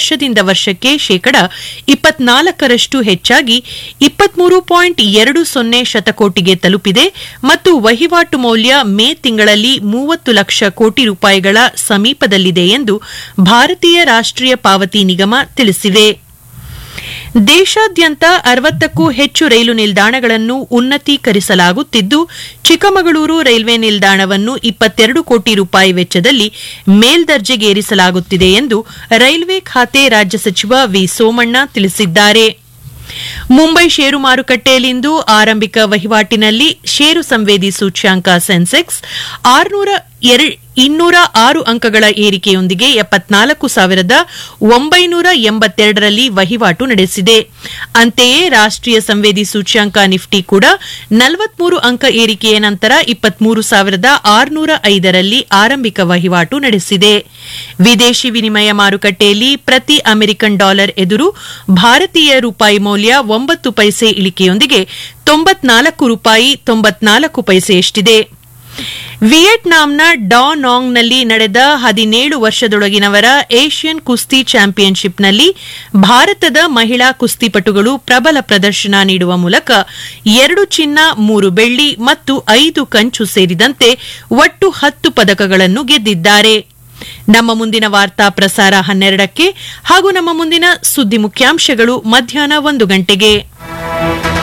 ವರ್ಷದಿಂದ ವರ್ಷಕ್ಕೆ ಶೇಕಡ ಇಪ್ಪತ್ನಾಲ್ಕರಷ್ಟು ಹೆಚ್ಚಾಗಿ ಇಪ್ಪತ್ಮೂರು ಪಾಯಿಂಟ್ ಎರಡು ಸೊನ್ನೆ ಶತಕೋಟಿಗೆ ತಲುಪಿದೆ ಮತ್ತು ವಹಿವಾಟು ಮೌಲ್ಯ ಮೇ ತಿಂಗಳಲ್ಲಿ ಮೂವತ್ತು ಲಕ್ಷ ಕೋಟಿ ರೂಪಾಯಿಗಳ ಸಮೀಪದಲ್ಲಿದೆ ಎಂದು ಭಾರತೀಯ ರಾಷ್ಟ್ರೀಯ ಪಾವತಿ ನಿಗಮ ತಿಳಿಸಿವೆ ದೇಶಾದ್ಯಂತ ಅರವತ್ತಕ್ಕೂ ಹೆಚ್ಚು ರೈಲು ನಿಲ್ದಾಣಗಳನ್ನು ಉನ್ನತೀಕರಿಸಲಾಗುತ್ತಿದ್ದು ಚಿಕ್ಕಮಗಳೂರು ರೈಲ್ವೆ ನಿಲ್ದಾಣವನ್ನು ಇಪ್ಪತ್ತೆರಡು ಕೋಟಿ ರೂಪಾಯಿ ವೆಚ್ಚದಲ್ಲಿ ಮೇಲ್ದರ್ಜೆಗೇರಿಸಲಾಗುತ್ತಿದೆ ಎಂದು ರೈಲ್ವೆ ಖಾತೆ ರಾಜ್ಯ ಸಚಿವ ವಿ ಸೋಮಣ್ಣ ತಿಳಿಸಿದ್ದಾರೆ ಮುಂಬೈ ಷೇರು ಮಾರುಕಟ್ಟೆಯಲ್ಲಿಂದು ಆರಂಭಿಕ ವಹಿವಾಟಿನಲ್ಲಿ ಷೇರು ಸಂವೇದಿ ಸೂಚ್ಯಾಂಕ ಸೆನ್ಸೆಕ್ಸ್ ಆರುನೂರ ಇನ್ನೂರ ಆರು ಅಂಕಗಳ ಏರಿಕೆಯೊಂದಿಗೆ ಎಪ್ಪತ್ನಾಲ್ಕು ಸಾವಿರದ ಒಂಬೈನೂರ ಎಂಬತ್ತೆರಡರಲ್ಲಿ ವಹಿವಾಟು ನಡೆಸಿದೆ ಅಂತೆಯೇ ರಾಷ್ಟೀಯ ಸಂವೇದಿ ಸೂಚ್ಯಾಂಕ ನಿಫ್ಟಿ ಕೂಡ ನಲವತ್ಮೂರು ಅಂಕ ಏರಿಕೆಯ ನಂತರ ಇಪ್ಪತ್ಮೂರು ಸಾವಿರದ ಆರುನೂರ ಐದರಲ್ಲಿ ಆರಂಭಿಕ ವಹಿವಾಟು ನಡೆಸಿದೆ ವಿದೇಶಿ ವಿನಿಮಯ ಮಾರುಕಟ್ಟೆಯಲ್ಲಿ ಪ್ರತಿ ಅಮೆರಿಕನ್ ಡಾಲರ್ ಎದುರು ಭಾರತೀಯ ರೂಪಾಯಿ ಮೌಲ್ಯ ಒಂಬತ್ತು ಪೈಸೆ ಇಳಿಕೆಯೊಂದಿಗೆ ತೊಂಬತ್ನಾಲ್ಕು ರೂಪಾಯಿ ತೊಂಬತ್ನಾಲ್ಕು ಪೈಸೆಯಷ್ಟಿದೆ ವಿಯೆಟ್ನಾಂನ ಡಾ ನಾಂಗ್ನಲ್ಲಿ ನಡೆದ ಹದಿನೇಳು ವರ್ಷದೊಳಗಿನವರ ಏಷ್ಯನ್ ಕುಸ್ತಿ ಚಾಂಪಿಯನ್ಶಿಪ್ನಲ್ಲಿ ಭಾರತದ ಮಹಿಳಾ ಕುಸ್ತಿಪಟುಗಳು ಪ್ರಬಲ ಪ್ರದರ್ಶನ ನೀಡುವ ಮೂಲಕ ಎರಡು ಚಿನ್ನ ಮೂರು ಬೆಳ್ಳಿ ಮತ್ತು ಐದು ಕಂಚು ಸೇರಿದಂತೆ ಒಟ್ಟು ಹತ್ತು ಪದಕಗಳನ್ನು ಗೆದ್ದಿದ್ದಾರೆ ನಮ್ಮ ಮುಂದಿನ ವಾರ್ತಾ ಪ್ರಸಾರ ಹನ್ನೆರಡಕ್ಕೆ ಹಾಗೂ ನಮ್ಮ ಮುಂದಿನ ಸುದ್ದಿ ಮುಖ್ಯಾಂಶಗಳು ಮಧ್ಯಾಹ್ನ ಒಂದು ಗಂಟೆಗೆ